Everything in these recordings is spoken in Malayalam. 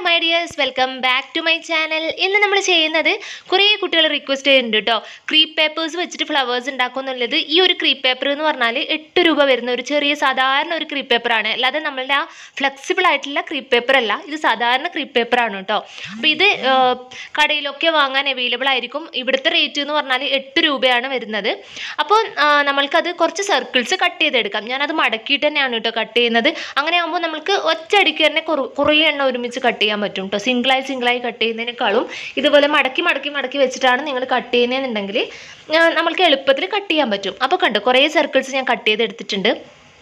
My dears welcome back to my channel ഇന്ന് നമ്മൾ ചെയ്യുന്നത് കുറേ കുട്ടികൾ റിക്വസ്റ്റ് ചെയ്യുന്നുണ്ട് കേട്ടോ ക്രീപ്പ് പേപ്പേഴ്സ് വെച്ചിട്ട് ഫ്ലവേഴ്സ് ഉണ്ടാക്കുന്നുള്ളത് ഈ ഒരു ക്രീപ്പ് പേപ്പർ എന്ന് പറഞ്ഞാൽ എട്ട് രൂപ വരുന്ന ഒരു ചെറിയ സാധാരണ ഒരു ക്രീപ്പ് പേപ്പറാണ് അല്ലാതെ നമ്മളുടെ ആ ഫ്ലെക്സിബിൾ ആയിട്ടുള്ള ക്രീപ്പ് പേപ്പർ അല്ല ഇത് സാധാരണ ക്രീപ്പ് പേപ്പറാണ് കേട്ടോ അപ്പോൾ ഇത് ആ, കടയിലൊക്കെ വാങ്ങാൻ അവൈലബിൾ ആയിരിക്കും ഇവിടുത്തെ റേറ്റ് എന്ന് പറഞ്ഞാൽ എട്ട് രൂപയാണ് വരുന്നത് അപ്പോൾ ആ, നമ്മൾക്കത് കുറച്ച് സർക്കിൾസ് കട്ട് ചെയ്തെടുക്കാം ഞാനത് മടക്കിയിട്ട് തന്നെയാണ് കേട്ടോ കട്ട് ചെയ്യുന്നത് അങ്ങനെ ആകുമ്പോൾ നമുക്ക് ഒറ്റയടിക്ക് തന്നെ കുറു- കുറേ എണ്ണം ഒരുമിച്ച് കട്ട് ചെയ്യാൻ പറ്റും കേട്ടോ സിംഗിളായി സിംഗിളായി കട്ട് ചെയ്യുന്നതിനേക്കാളും ഇതുപോലെ മടക്കി മടക്കി മടക്കി വെച്ചിട്ടാണ് നിങ്ങൾ കട്ട് ചെയ്യുന്നതെന്നുണ്ടെങ്കിൽ ആ, നമ്മൾക്ക് എളുപ്പത്തിൽ കട്ട് ചെയ്യാൻ പറ്റും അപ്പോൾ കണ്ടു കുറേ സർക്കിൾസ് ഞാൻ കട്ട് ചെയ്തെടുത്തിട്ടുണ്ട്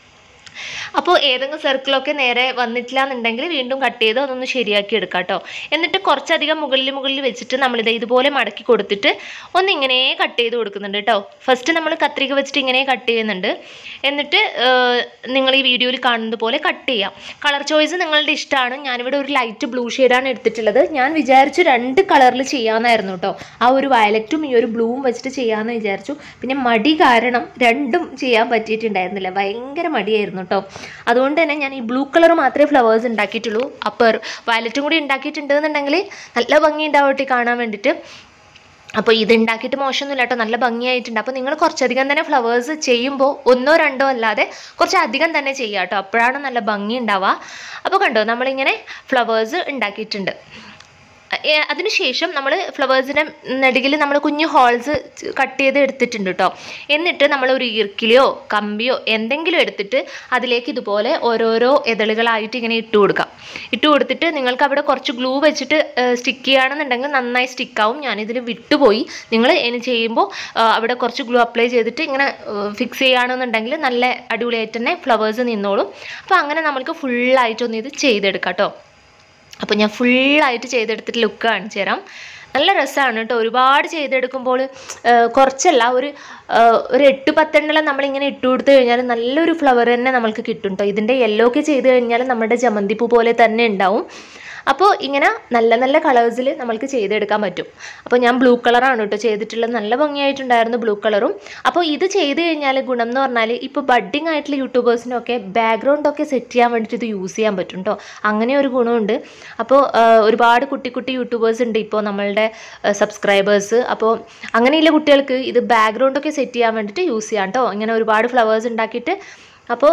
അപ്പോൾ ഏതെങ്കിലും സർക്കിളൊക്കെ നേരെ വന്നിട്ടില്ല എന്നുണ്ടെങ്കിൽ വീണ്ടും കട്ട് ചെയ്ത് അതൊന്ന് ശരിയാക്കി എടുക്കാം കേട്ടോ എന്നിട്ട് കുറച്ചധികം മുകളിൽ മുകളിൽ വെച്ചിട്ട് നമ്മളിത് ഇതുപോലെ മടക്കി കൊടുത്തിട്ട് ഒന്നിങ്ങനെ കട്ട് ചെയ്ത് കൊടുക്കുന്നുണ്ട് കേട്ടോ ഫസ്റ്റ് നമ്മൾ കത്രിക വെച്ചിട്ട് ഇങ്ങനെ കട്ട് ചെയ്യുന്നുണ്ട് എന്നിട്ട് നിങ്ങൾ ഈ വീഡിയോയിൽ കാണുന്നത് പോലെ കട്ട് ചെയ്യാം കളർ ചോയ്സ് നിങ്ങളുടെ ഇഷ്ടമാണ് ഞാനിവിടെ ഒരു ലൈറ്റ് ബ്ലൂ ഷെയ്ഡാണ് എടുത്തിട്ടുള്ളത് ഞാൻ വിചാരിച്ചു രണ്ട് കളറിൽ ചെയ്യാമെന്നായിരുന്നു കേട്ടോ ആ ഒരു വയലറ്റും ഈ ഒരു ബ്ലൂവും വെച്ചിട്ട് ചെയ്യാമെന്ന് വിചാരിച്ചു പിന്നെ മടി കാരണം രണ്ടും ചെയ്യാൻ പറ്റിയിട്ടുണ്ടായിരുന്നില്ല ഭയങ്കര മടിയായിരുന്നു കേട്ടോ അതുകൊണ്ട് തന്നെ ഞാൻ ഈ ബ്ലൂ കളർ മാത്രമേ ഫ്ലവേഴ്സ് ഉണ്ടാക്കിയിട്ടുള്ളൂ അപ്പോൾ വയലറ്റും കൂടി ഉണ്ടാക്കിയിട്ടുണ്ട് എന്നുണ്ടെങ്കിൽ നല്ല ഭംഗി ഉണ്ടാവട്ടെ കാണാൻ വേണ്ടിയിട്ട് അപ്പോൾ ഇത് ഉണ്ടാക്കിയിട്ട് മോശമൊന്നുമില്ല കേട്ടോ നല്ല ഭംഗിയായിട്ടുണ്ട് അപ്പോൾ നിങ്ങൾ കുറച്ചധികം തന്നെ ഫ്ലവേഴ്സ് ചെയ്യുമ്പോൾ ഒന്നോ രണ്ടോ അല്ലാതെ കുറച്ച് അധികം തന്നെ ചെയ്യുക കേട്ടോ അപ്പോഴാണ് നല്ല ഭംഗി ഉണ്ടാവുക അപ്പോൾ കണ്ടോ നമ്മളിങ്ങനെ ഫ്ലവേഴ്സ് ഉണ്ടാക്കിയിട്ടുണ്ട് ഏ- അതിനുശേഷം നമ്മൾ ഫ്ലവേഴ്സിൻ്റെ നെടുകിൽ നമ്മൾ കുഞ്ഞു ഹോൾസ് കട്ട് ചെയ്ത് എടുത്തിട്ടുണ്ട് കേട്ടോ എന്നിട്ട് നമ്മൾ ഒരു ഈർക്കിലിയോ കമ്പിയോ എന്തെങ്കിലും എടുത്തിട്ട് അതിലേക്ക് ഇതുപോലെ ഓരോരോ ഇതളുകളായിട്ട് ഇങ്ങനെ ഇട്ട് കൊടുക്കാം ഇട്ട് കൊടുത്തിട്ട് നിങ്ങൾക്ക് അവിടെ കുറച്ച് ഗ്ലൂ വെച്ചിട്ട് സ്റ്റിക്ക് ചെയ്യുകയാണെന്നുണ്ടെങ്കിൽ നന്നായി സ്റ്റിക്കാവും ഞാനിതിൽ വിട്ടുപോയി നിങ്ങൾ ഇനി ചെയ്യുമ്പോൾ ആ, അവിടെ കുറച്ച് ഗ്ലൂ അപ്ലൈ ചെയ്തിട്ട് ഇങ്ങനെ ഫിക്സ് ചെയ്യുകയാണെന്നുണ്ടെങ്കിൽ നല്ല അടിപൊളിയായിട്ട് തന്നെ ഫ്ലവേഴ്സ് നിന്നോളും അപ്പോൾ അങ്ങനെ നമ്മൾക്ക് ഫുള്ളായിട്ടൊന്ന് ഇത് ചെയ്തെടുക്കാം കേട്ടോ അപ്പോൾ ഞാൻ ഫുള്ളായിട്ട് ചെയ്തെടുത്തിട്ട് ലുക്ക് കാണിച്ചു തരാം നല്ല രസമാണ് കേട്ടോ ഒരുപാട് ചെയ്തെടുക്കുമ്പോൾ ആ, കുറച്ചല്ല ഒരു ആ, ഒരു എട്ട് പത്തെണ്ണെല്ലാം നമ്മളിങ്ങനെ ഇട്ട് കൊടുത്തു കഴിഞ്ഞാൽ നല്ലൊരു ഫ്ലവർ തന്നെ നമ്മൾക്ക് കിട്ടും കേട്ടോ ഇതിൻ്റെ യെല്ലോ ഒക്കെ ചെയ്ത് കഴിഞ്ഞാൽ നമ്മുടെ ജമന്തിപ്പൂ പോലെ തന്നെ ഉണ്ടാവും അപ്പോൾ ഇങ്ങനെ നല്ല നല്ല കളേഴ്സിൽ നമ്മൾക്ക് ചെയ്തെടുക്കാൻ പറ്റും അപ്പോൾ ഞാൻ ബ്ലൂ കളറാണ് കേട്ടോ ചെയ്തിട്ടുള്ളത് നല്ല ഭംഗിയായിട്ടുണ്ടായിരുന്നു ബ്ലൂ കളറും അപ്പോൾ ഇത് ചെയ്ത് കഴിഞ്ഞാൽ ഗുണം എന്ന് പറഞ്ഞാൽ ഇപ്പോൾ ബഡ്ഡിങ് ആയിട്ടുള്ള യൂട്യൂബേഴ്സിനൊക്കെ ബാക്ക്ഗ്രൗണ്ടൊക്കെ സെറ്റ് ചെയ്യാൻ വേണ്ടിയിട്ട് ഇത് യൂസ് ചെയ്യാൻ പറ്റും കേട്ടോ അങ്ങനെ ഒരു ഗുണമുണ്ട് അപ്പോൾ ആ, ഒരുപാട് കുട്ടി കുട്ടി യൂട്യൂബേഴ്സ് ഉണ്ട് ഇപ്പോൾ നമ്മളുടെ സബ്സ്ക്രൈബേഴ്സ് അപ്പോൾ അങ്ങനെയുള്ള കുട്ടികൾക്ക് ഇത് ബാക്ക്ഗ്രൗണ്ടൊക്കെ സെറ്റ് ചെയ്യാൻ വേണ്ടിയിട്ട് യൂസ് ചെയ്യാം കേട്ടോ ഇങ്ങനെ ഒരുപാട് ഫ്ലവേഴ്സ് ഉണ്ടാക്കിയിട്ട് അപ്പോൾ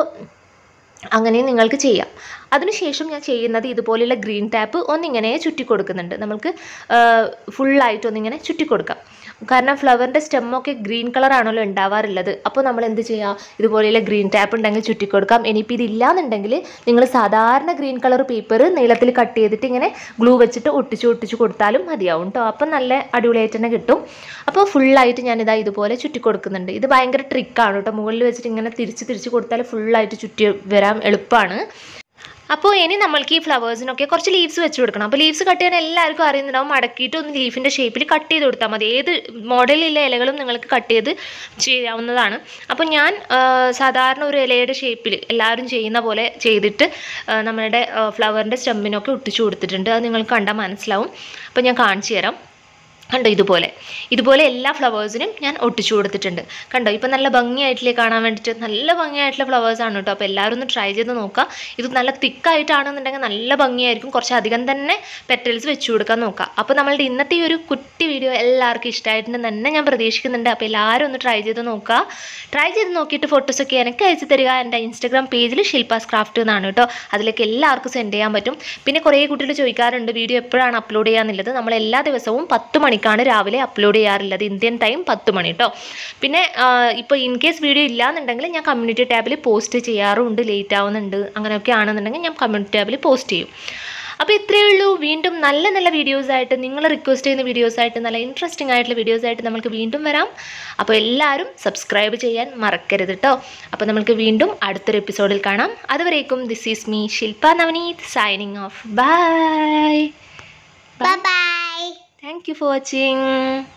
അങ്ങനെ നിങ്ങൾക്ക് ചെയ്യാം അതിനുശേഷം ഞാൻ ചെയ്യുന്നത് ഇതുപോലെയുള്ള ഗ്രീൻ ടാപ്പ് ഒന്നിങ്ങനെ ചുറ്റി കൊടുക്കുന്നുണ്ട് നമുക്ക് ഫുള്ളായിട്ട് ഒന്നിങ്ങനെ ചുറ്റി കൊടുക്കാം കാരണം ഫ്ലവറിൻ്റെ സ്റ്റെമ്മൊക്കെ ഗ്രീൻ കളറാണല്ലോ ഉണ്ടാവാറുള്ളത് അപ്പോൾ നമ്മൾ എന്ത് ചെയ്യുക ഇതുപോലെയുള്ള ഗ്രീൻ ടാപ്പ് ഉണ്ടെങ്കിൽ ചുറ്റി കൊടുക്കാം ഇനിയിപ്പോൾ ഇതില്ലാന്നുണ്ടെങ്കിൽ നിങ്ങൾ സാധാരണ ഗ്രീൻ കളർ പേപ്പർ നീളത്തിൽ കട്ട് ചെയ്തിട്ട് ഇങ്ങനെ ഗ്ലൂ വെച്ചിട്ട് ഒട്ടിച്ച് ഒട്ടിച്ച് കൊടുത്താലും മതിയാവും കേട്ടോ അപ്പം നല്ല അടിപൊളിയായിട്ട് തന്നെ കിട്ടും അപ്പോൾ ഫുള്ളായിട്ട് ഞാനിതാ ഇതുപോലെ ചുറ്റി കൊടുക്കുന്നുണ്ട് ഇത് ഭയങ്കര ട്രിക്കാണ് കേട്ടോ മുകളിൽ വെച്ചിട്ട് ഇങ്ങനെ തിരിച്ച് തിരിച്ച് കൊടുത്താൽ ഫുള്ളായിട്ട് ചുറ്റി വരാൻ എളുപ്പമാണ് അപ്പോൾ ഇനി നമ്മൾക്ക് ഈ ഫ്ലവേഴ്സിനൊക്കെ കുറച്ച് ലീവ്സ് വെച്ച് കൊടുക്കണം അപ്പോൾ ലീവ്സ് കട്ട് ചെയ്യാൻ എല്ലാവർക്കും അറിയുന്നുണ്ടാവും മടക്കിയിട്ട് ഒന്ന് ലീഫിൻ്റെ ഷേപ്പിൽ കട്ട് ചെയ്ത് കൊടുത്താൽ മതി ഏത് മോഡലിലെ ഇലകളും നിങ്ങൾക്ക് കട്ട് ചെയ്ത് ചെയ്യാവുന്നതാണ് അപ്പോൾ ഞാൻ ആ, സാധാരണ ഒരു ഇലയുടെ ഷേപ്പിൽ എല്ലാവരും ചെയ്യുന്ന പോലെ ചെയ്തിട്ട് ആ, നമ്മളുടെ ഫ്ലവറിൻ്റെ സ്റ്റെമ്മിനൊക്കെ ഒട്ടിച്ചു കൊടുത്തിട്ടുണ്ട് അത് നിങ്ങൾക്ക് കണ്ടാൽ മനസ്സിലാവും അപ്പോൾ ഞാൻ കാണിച്ചു തരാം കണ്ടോ ഇതുപോലെ ഇതുപോലെ എല്ലാ ഫ്ലവേഴ്സിനും ഞാൻ ഒട്ടിച്ചു കൊടുത്തിട്ടുണ്ട് കണ്ടോ ഇപ്പം നല്ല ഭംഗിയായിട്ടില്ലേ കാണാൻ വേണ്ടിയിട്ട് നല്ല ഭംഗിയായിട്ടുള്ള ഫ്ലവേഴ്സ് ആണ് കേട്ടോ അപ്പോൾ എല്ലാവരും ഒന്ന് ട്രൈ ചെയ്ത് നോക്കുക ഇത് നല്ല തിക്കായിട്ടാണെന്നുണ്ടെങ്കിൽ നല്ല ഭംഗിയായിരിക്കും കുറച്ച് അധികം തന്നെ പെറ്റൽസ് വെച്ച് കൊടുക്കാൻ നോക്കുക അപ്പോൾ നമ്മളുടെ ഇന്നത്തെ ഈ ഒരു കുട്ടി വീഡിയോ എല്ലാവർക്കും ഇഷ്ടമായിട്ടുണ്ടെന്ന് തന്നെ ഞാൻ പ്രതീക്ഷിക്കുന്നുണ്ട് അപ്പോൾ എല്ലാവരും ഒന്ന് ട്രൈ ചെയ്ത് നോക്കുക ട്രൈ ചെയ്ത് നോക്കിയിട്ട് ഫോട്ടോസൊക്കെ എനിക്ക് അയച്ചു തരിക എൻ്റെ ഇൻസ്റ്റാഗ്രാം പേജിൽ ശില്പാസ് ക്രാഫ്റ്റ് എന്നാണ് കേട്ടോ അതിലേക്ക് എല്ലാവർക്കും സെൻഡ് ചെയ്യാൻ പറ്റും പിന്നെ കുറേ കുട്ടികൾ ചോദിക്കാറുണ്ട് വീഡിയോ എപ്പോഴാണ് അപ്ലോഡ് ചെയ്യാന്നുള്ളത് നമ്മൾ എല്ലാ ദിവസവും പത്ത് മണിക്കാണ് രാവിലെ അപ്ലോഡ് ചെയ്യാറുള്ളത് ഇന്ത്യൻ ടൈം പത്ത് മണി കേട്ടോ പിന്നെ ഇപ്പോൾ ഇൻ കേസ് വീഡിയോ ഇല്ലാന്നുണ്ടെങ്കിൽ ഞാൻ കമ്മ്യൂണിറ്റി ടാബിൽ പോസ്റ്റ് ചെയ്യാറുണ്ട് ലേറ്റ് ആവുന്നുണ്ട് അങ്ങനെയൊക്കെ ആണെന്നുണ്ടെങ്കിൽ ഞാൻ കമ്മ്യൂണിറ്റി ടാബിൽ പോസ്റ്റ് ചെയ്യും അപ്പോൾ ഇത്രയേ ഉള്ളൂ വീണ്ടും നല്ല നല്ല വീഡിയോസ് ആയിട്ട് നിങ്ങൾ റിക്വസ്റ്റ് ചെയ്യുന്ന വീഡിയോസ് ആയിട്ട് നല്ല ഇൻട്രസ്റ്റിംഗ് ആയിട്ടുള്ള വീഡിയോസ് ആയിട്ട് നമുക്ക് വീണ്ടും വരാം അപ്പോൾ എല്ലാവരും സബ്സ്ക്രൈബ് ചെയ്യാൻ മറക്കരുത് കേട്ടോ അപ്പോൾ നമുക്ക് വീണ്ടും അടുത്തൊരു എപ്പിസോഡിൽ കാണാം അതുവരേക്കും this is me Shilpa Navneeth signing off bye Bye bye. Thank you for watching